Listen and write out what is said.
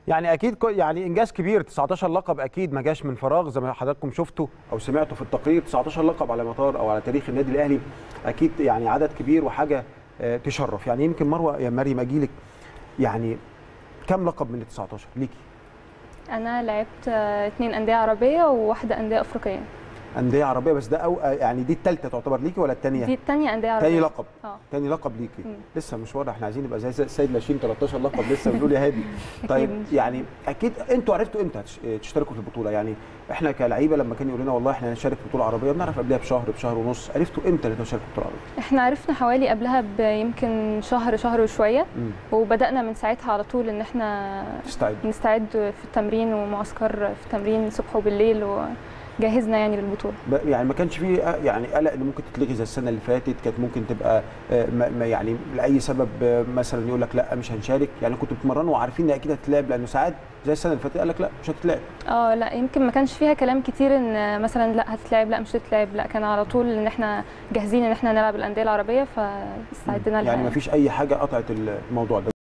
يعني اكيد كو- يعني انجاز كبير 19 لقب اكيد ما جاش من فراغ زي ما حضراتكم شفتوا او سمعتوا في التقرير 19 لقب على مطار او على تاريخ النادي الاهلي اكيد يعني عدد كبير وحاجه آه، تشرف يعني يمكن مروه يا مريم اجيلك يعني كم لقب من ال 19 ليكي انا لعبت آه، اتنين انديه عربيه وواحده انديه افريقيه انديه عربيه بس ده أو آه، يعني دي الثالثه تعتبر ليكي ولا الثانيه دي الثانيه انديه عربيه تاني لقب اه تاني لقب ليكي مم. لسه مشوار احنا عايزين نبقى زي السيد لاشين 13 لقب لسه بنقول يا هادي طيب إن شاء يعني اكيد انتوا عرفتوا امتى هتش- تشتركوا في البطوله يعني احنا كلعيبه لما كانوا يقولوا لنا والله احنا هنشارك في بطوله عربيه بنعرف قبلها بشهر بشهر ونص عرفتوا امتى ان انتوا تشاركوا في بطوله عربيه احنا عرفنا حوالي قبلها بيمكن شهر شهر وشويه مم. وبدانا من ساعتها على طول ان احنا تستعد نستعد في التمرين ومعسكر في التمرين الصبح وبالليل وجهزنا يعني للبطوله ب- يعني ما كانش فيه آه، يعني قلق ان ممكن تتلغي زي السنه اللي فاتت كانت ممكن تبقى آه، ما ما يعني لاي سبب آه، مثلا يقول لك لا مش هنشارك يعني كنتوا بتتمرنوا وعارفين ان اكيد هتتلعب لانه ساعات زي السنه اللي فاتت قال لك لا مش هتتلعب اه لا يمكن ما كانش فيها كلام كتير ان مثلا لا هتتلعب لا مش هتتلعب لا كان على طول ان احنا جاهزين ان احنا نلعب الانديه العربيه فاستعدنا لها يعني ما فيش اي حاجه قطعت الموضوع ده